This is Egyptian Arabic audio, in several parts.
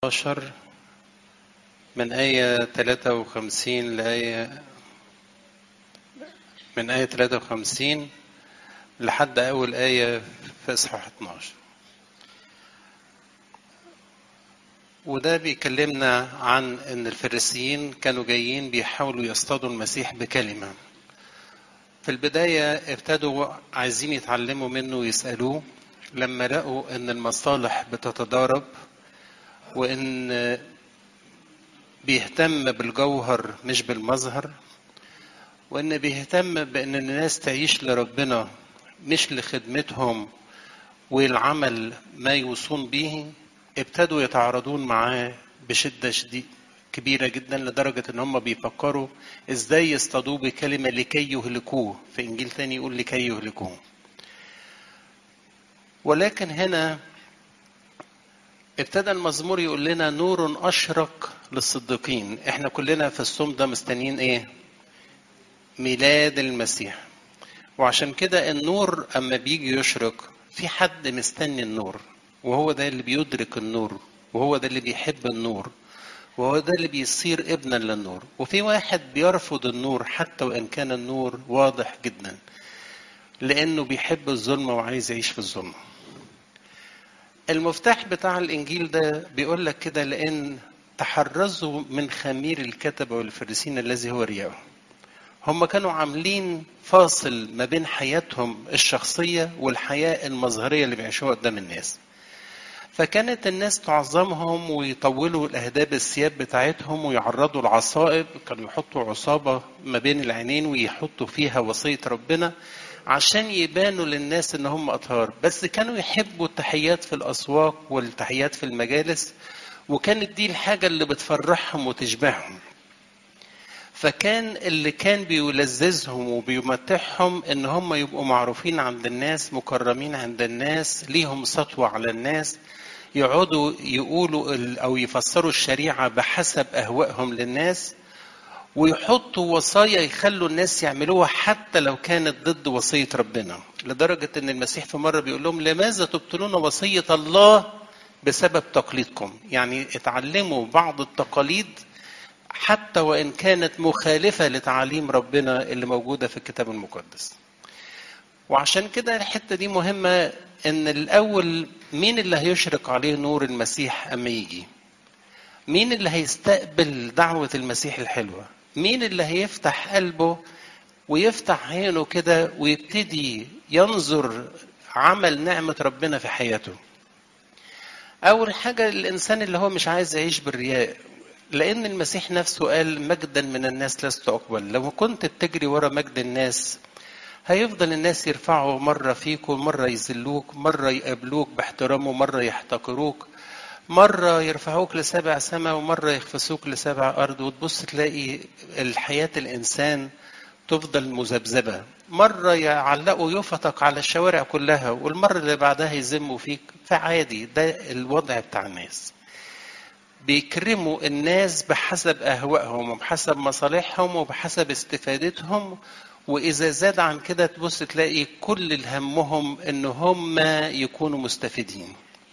12 من آية 53 لآية من آية 53 لحد أول آية في إصحاح 12 وده بيكلمنا عن ان الفريسيين كانوا جايين بيحاولوا يصطادوا المسيح بكلمه في البدايه ابتدوا عايزين يتعلموا منه ويسالوه لما لقوا ان المصالح بتتضارب وان بيهتم بالجوهر مش بالمظهر وان بيهتم بان الناس تعيش لربنا مش لخدمتهم والعمل ما يوصون به ابتدوا يتعارضون معاه بشده شديد كبيره جدا لدرجه ان هم بيفكروا ازاي يصطادوه بكلمه لكي يهلكوه في انجيل تاني يقول لكي يهلكوه ولكن هنا ابتدى المزمور يقول لنا نور اشرق للصديقين احنا كلنا في الصوم ده مستنيين ايه ميلاد المسيح وعشان كده النور اما بيجي يشرق في حد مستني النور وهو ده اللي بيدرك النور وهو ده اللي بيحب النور وهو ده اللي بيصير ابنا للنور وفي واحد بيرفض النور حتى وان كان النور واضح جدا لانه بيحب الظلمه وعايز يعيش في الظلمه المفتاح بتاع الانجيل ده بيقول لك كده لان تحرزوا من خمير الكتبه والفريسين الذي هو رياء هم كانوا عاملين فاصل ما بين حياتهم الشخصيه والحياه المظهريه اللي بيعيشوها قدام الناس فكانت الناس تعظمهم ويطولوا الاهداب الثياب بتاعتهم ويعرضوا العصائب كانوا يحطوا عصابه ما بين العينين ويحطوا فيها وصيه ربنا عشان يبانوا للناس ان هم اطهار بس كانوا يحبوا التحيات في الاسواق والتحيات في المجالس وكانت دي الحاجه اللي بتفرحهم وتشبعهم فكان اللي كان بيلذذهم وبيمتعهم ان هم يبقوا معروفين عند الناس مكرمين عند الناس ليهم سطوة على الناس يقعدوا يقولوا او يفسروا الشريعة بحسب اهوائهم للناس ويحطوا وصايا يخلوا الناس يعملوها حتى لو كانت ضد وصية ربنا لدرجة ان المسيح في مرة بيقول لهم لماذا تبطلون وصية الله بسبب تقليدكم يعني اتعلموا بعض التقاليد حتى وان كانت مخالفه لتعاليم ربنا اللي موجوده في الكتاب المقدس. وعشان كده الحته دي مهمه ان الاول مين اللي هيشرق عليه نور المسيح اما يجي؟ مين اللي هيستقبل دعوه المسيح الحلوه؟ مين اللي هيفتح قلبه ويفتح عينه كده ويبتدي ينظر عمل نعمه ربنا في حياته؟ اول حاجه الانسان اللي هو مش عايز يعيش بالرياء لأن المسيح نفسه قال مجدا من الناس لست أقبل لو كنت بتجري ورا مجد الناس هيفضل الناس يرفعوا مرة فيك ومرة يذلوك مرة يقابلوك باحترام ومرة يحتقروك مرة يرفعوك لسبع سماء ومرة يخفسوك لسبع أرض وتبص تلاقي الحياة الإنسان تفضل مذبذبة مرة يعلقوا يفتك على الشوارع كلها والمرة اللي بعدها يذموا فيك فعادي ده الوضع بتاع الناس بيكرموا الناس بحسب اهوائهم وبحسب مصالحهم وبحسب استفادتهم واذا زاد عن كده تبص تلاقي كل همهم ان هم يكونوا مستفيدين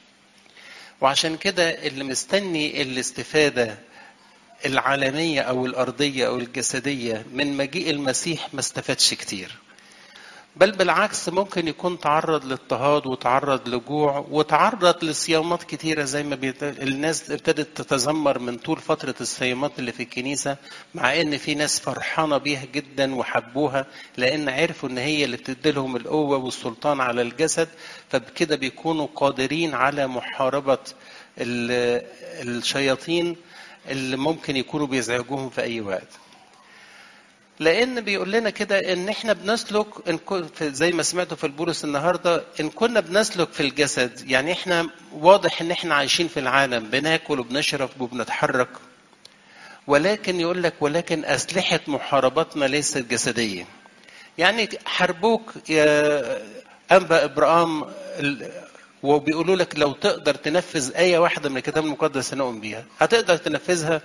وعشان كده اللي مستني الاستفاده العالميه او الارضيه او الجسديه من مجيء المسيح ما استفادش كتير بل بالعكس ممكن يكون تعرض لاضطهاد وتعرض لجوع وتعرض لصيامات كتيرة زي ما بيت... الناس ابتدت تتذمر من طول فترة الصيامات اللي في الكنيسة مع ان في ناس فرحانة بيها جدا وحبوها لان عرفوا ان هي اللي بتديلهم القوة والسلطان على الجسد فبكده بيكونوا قادرين على محاربة ال... الشياطين اللي ممكن يكونوا بيزعجوهم في اي وقت لان بيقول لنا كده ان احنا بنسلك إن زي ما سمعتوا في البولس النهارده ان كنا بنسلك في الجسد يعني احنا واضح ان احنا عايشين في العالم بناكل وبنشرب وبنتحرك ولكن يقول لك ولكن اسلحه محاربتنا ليست جسديه يعني حاربوك يا انبا ابراهام وبيقولوا لك لو تقدر تنفذ ايه واحده من الكتاب المقدس نؤمن بيها هتقدر تنفذها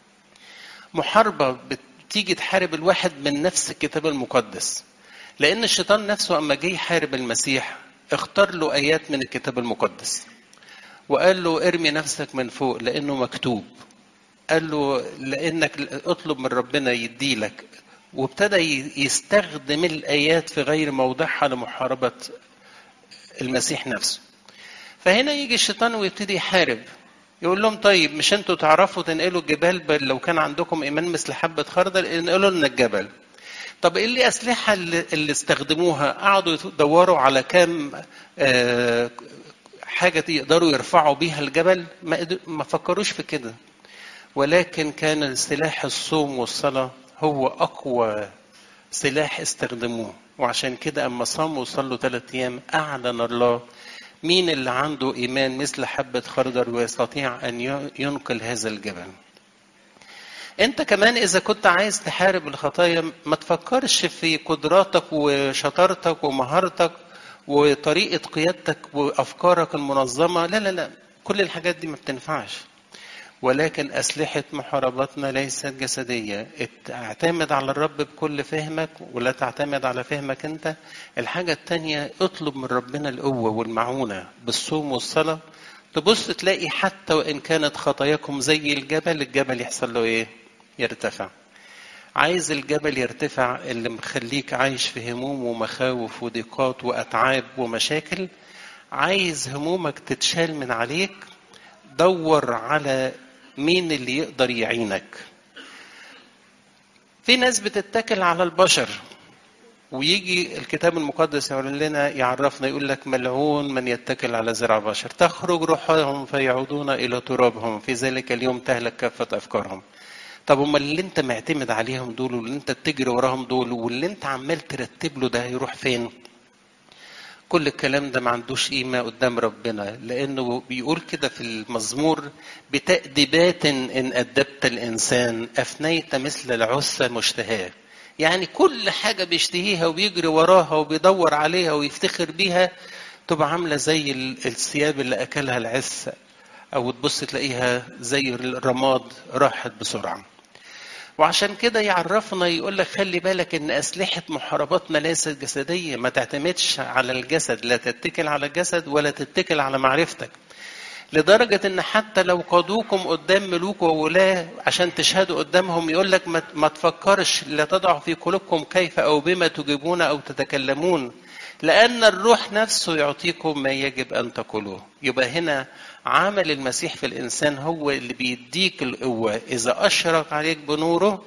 محاربه بت تيجي تحارب الواحد من نفس الكتاب المقدس لأن الشيطان نفسه أما جه يحارب المسيح اختار له آيات من الكتاب المقدس وقال له ارمي نفسك من فوق لانه مكتوب قال له لانك اطلب من ربنا يديلك وابتدى يستخدم الايات في غير موضعها لمحاربه المسيح نفسه فهنا يجي الشيطان ويبتدي يحارب يقول لهم طيب مش انتوا تعرفوا تنقلوا الجبال بل لو كان عندكم ايمان مثل حبه خردل انقلوا لنا الجبل طب ايه اللي اسلحه اللي, اللي استخدموها قعدوا يدوروا على كام آه حاجه يقدروا يرفعوا بيها الجبل ما, ما فكروش في كده ولكن كان سلاح الصوم والصلاه هو اقوى سلاح استخدموه وعشان كده اما صاموا وصلوا ثلاث ايام اعلن الله مين اللي عنده ايمان مثل حبه خردل ويستطيع ان ينقل هذا الجبل انت كمان اذا كنت عايز تحارب الخطايا ما تفكرش في قدراتك وشطارتك ومهارتك وطريقه قيادتك وافكارك المنظمه لا لا لا كل الحاجات دي ما بتنفعش ولكن أسلحة محاربتنا ليست جسدية اعتمد على الرب بكل فهمك ولا تعتمد على فهمك أنت الحاجة التانية اطلب من ربنا القوة والمعونة بالصوم والصلاة تبص تلاقي حتى وإن كانت خطاياكم زي الجبل الجبل يحصل له إيه يرتفع عايز الجبل يرتفع اللي مخليك عايش في هموم ومخاوف وضيقات وأتعاب ومشاكل عايز همومك تتشال من عليك دور على مين اللي يقدر يعينك في ناس بتتكل على البشر ويجي الكتاب المقدس يقول لنا يعرفنا يقول لك ملعون من يتكل على زرع بشر تخرج روحهم فيعودون الى ترابهم في ذلك اليوم تهلك كافه افكارهم طب امال اللي انت معتمد عليهم دول واللي انت بتجري وراهم دول واللي انت عمال ترتب له ده هيروح فين كل الكلام ده ما عندوش قيمة قدام ربنا لأنه بيقول كده في المزمور بتأديبات إن أدبت الإنسان أفنيت مثل العسة مشتهاه يعني كل حاجة بيشتهيها وبيجري وراها وبيدور عليها ويفتخر بيها تبقى عاملة زي الثياب اللي أكلها العسة أو تبص تلاقيها زي الرماد راحت بسرعة وعشان كده يعرفنا يقول لك خلي بالك ان اسلحه محارباتنا ليست جسديه ما تعتمدش على الجسد لا تتكل على الجسد ولا تتكل على معرفتك لدرجة ان حتى لو قادوكم قدام ملوك وولاة عشان تشهدوا قدامهم يقول لك ما تفكرش لا تضع في قلوبكم كيف او بما تجيبون او تتكلمون لان الروح نفسه يعطيكم ما يجب ان تقولوه يبقى هنا عمل المسيح في الإنسان هو اللي بيديك القوة إذا أشرق عليك بنوره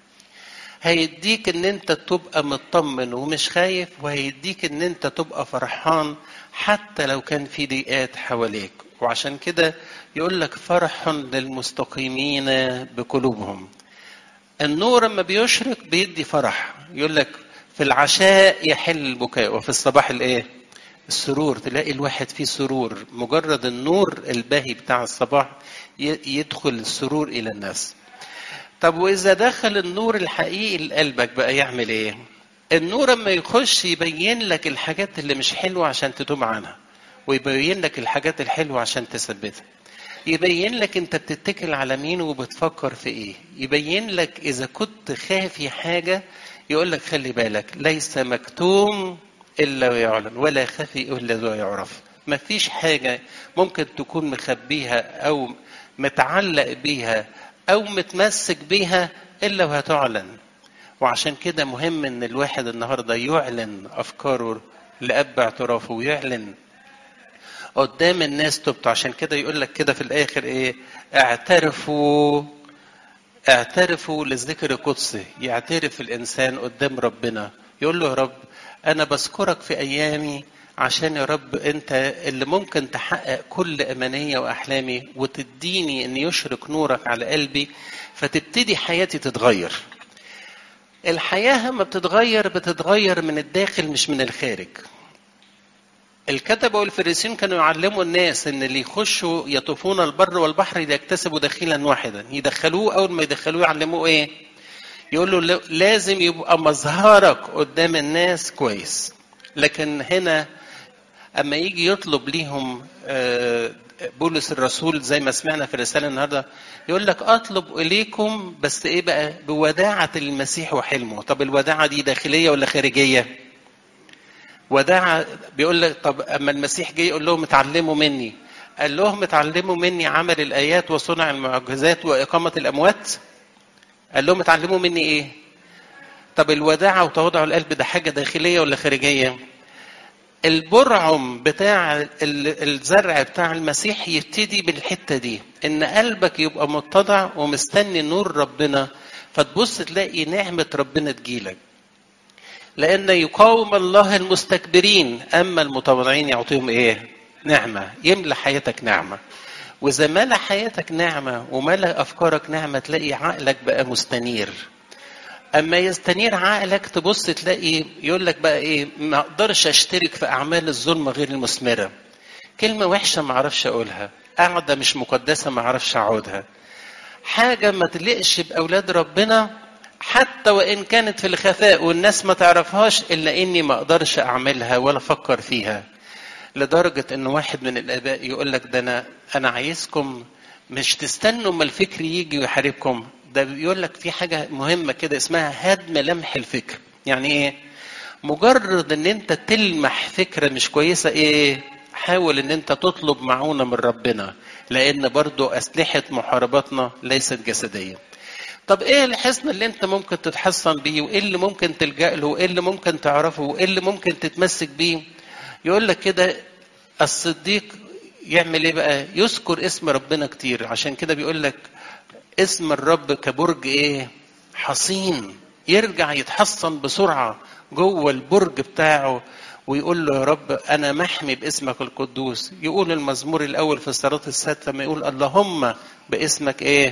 هيديك إن أنت تبقى مطمن ومش خايف وهيديك إن أنت تبقى فرحان حتى لو كان في ضيقات حواليك وعشان كده يقول لك فرح للمستقيمين بقلوبهم النور لما بيشرق بيدي فرح يقول لك في العشاء يحل البكاء وفي الصباح الايه السرور تلاقي الواحد فيه سرور مجرد النور الباهي بتاع الصباح يدخل السرور الى الناس طب واذا دخل النور الحقيقي لقلبك بقى يعمل ايه النور اما يخش يبين لك الحاجات اللي مش حلوه عشان تتوب عنها ويبين لك الحاجات الحلوه عشان تثبتها يبين لك انت بتتكل على مين وبتفكر في ايه يبين لك اذا كنت خافي حاجه يقول لك خلي بالك ليس مكتوم الا ويعلن ولا خفي الا ويعرف ما فيش حاجه ممكن تكون مخبيها او متعلق بيها او متمسك بيها الا وهتعلن وعشان كده مهم ان الواحد النهارده يعلن افكاره لاب اعترافه ويعلن قدام الناس تبت عشان كده يقول لك كده في الاخر ايه اعترفوا اعترفوا للذكر القدسي يعترف الانسان قدام ربنا يقول له يا رب انا بذكرك في ايامي عشان يا رب انت اللي ممكن تحقق كل امانيه واحلامي وتديني ان يشرق نورك على قلبي فتبتدي حياتي تتغير الحياه لما بتتغير بتتغير من الداخل مش من الخارج الكتبة والفريسين كانوا يعلموا الناس ان اللي يخشوا يطوفون البر والبحر ليكتسبوا دخيلا واحدا يدخلوه اول ما يدخلوه يعلموه ايه يقول له لازم يبقى مظهرك قدام الناس كويس لكن هنا اما يجي يطلب ليهم بولس الرسول زي ما سمعنا في الرسالة النهاردة يقول لك أطلب إليكم بس إيه بقى بوداعة المسيح وحلمه طب الوداعة دي داخلية ولا خارجية وداعة بيقول لك طب أما المسيح جه يقول لهم اتعلموا مني قال لهم اتعلموا مني عمل الايات وصنع المعجزات واقامه الاموات قال لهم اتعلموا مني ايه طب الوداعه وتواضع القلب ده حاجه داخليه ولا خارجيه البرعم بتاع ال- الزرع بتاع المسيح يبتدي بالحته دي ان قلبك يبقى متضع ومستني نور ربنا فتبص تلاقي نعمه ربنا تجيلك لان يقاوم الله المستكبرين اما المتواضعين يعطيهم ايه نعمه يملى حياتك نعمه واذا ملا حياتك نعمه وملا افكارك نعمه تلاقي عقلك بقى مستنير اما يستنير عقلك تبص تلاقي يقول لك بقى ايه ما اقدرش اشترك في اعمال الظلم غير المثمره كلمه وحشه ما اعرفش اقولها قاعده مش مقدسه ما اعرفش اقعدها حاجه ما تليقش باولاد ربنا حتى وان كانت في الخفاء والناس ما تعرفهاش الا اني ما اقدرش اعملها ولا افكر فيها لدرجه ان واحد من الاباء يقول لك ده انا انا عايزكم مش تستنوا اما الفكر يجي ويحاربكم ده بيقول لك في حاجه مهمه كده اسمها هدم لمح الفكر يعني ايه مجرد ان انت تلمح فكره مش كويسه ايه حاول ان انت تطلب معونه من ربنا لان برضو اسلحه محارباتنا ليست جسديه طب ايه الحصن اللي انت ممكن تتحصن بيه وايه اللي ممكن تلجا له وايه اللي ممكن تعرفه وايه اللي ممكن تتمسك بيه يقول لك كده الصديق يعمل ايه بقى يذكر اسم ربنا كتير عشان كده بيقول لك اسم الرب كبرج ايه حصين يرجع يتحصن بسرعه جوه البرج بتاعه ويقول له يا رب انا محمي باسمك القدوس يقول المزمور الاول في الصلاه السادسه لما يقول اللهم باسمك ايه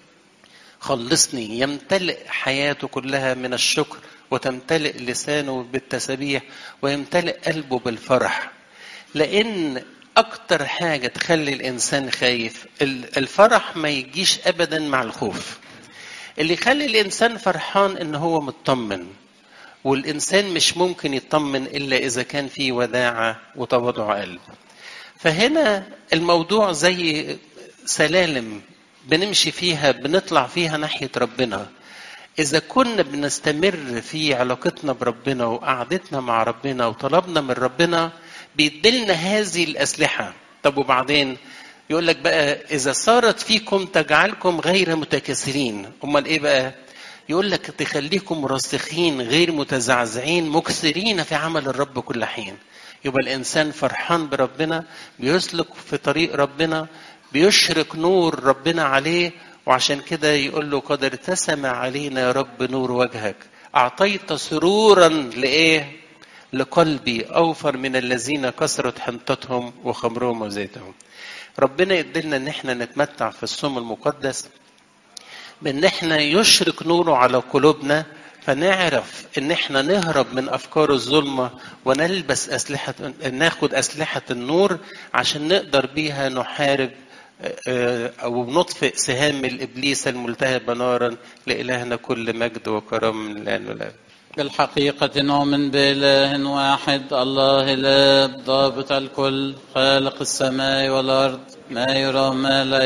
خلصني يمتلئ حياته كلها من الشكر وتمتلئ لسانه بالتسبيح ويمتلئ قلبه بالفرح لان اكتر حاجه تخلي الانسان خايف ال- الفرح ما يجيش ابدا مع الخوف اللي يخلي الانسان فرحان ان هو مطمن والانسان مش ممكن يطمن الا اذا كان في وداعه وتواضع قلب فهنا الموضوع زي سلالم بنمشي فيها بنطلع فيها ناحيه ربنا إذا كنا بنستمر في علاقتنا بربنا وقعدتنا مع ربنا وطلبنا من ربنا بيدلنا هذه الأسلحة طب وبعدين يقول لك بقى إذا صارت فيكم تجعلكم غير متكاسلين أمال إيه بقى يقول لك تخليكم راسخين غير متزعزعين مكثرين في عمل الرب كل حين يبقى الإنسان فرحان بربنا بيسلك في طريق ربنا بيشرق نور ربنا عليه وعشان كده يقول له قد ارتسم علينا يا رب نور وجهك أعطيت سرورا لإيه؟ لقلبي أوفر من الذين كثرت حنطتهم وخمرهم وزيتهم ربنا يدلنا ان احنا نتمتع في الصوم المقدس بان احنا يشرق نوره على قلوبنا فنعرف ان احنا نهرب من افكار الظلمه ونلبس اسلحه ناخد اسلحه النور عشان نقدر بيها نحارب آه، او نطفئ سهام الابليس الملتهبه نارا لالهنا كل مجد وكرم من الان والابد بالحقيقة نؤمن بإله واحد الله الآب ضابط الكل خالق السماء والأرض ما يرى ما لا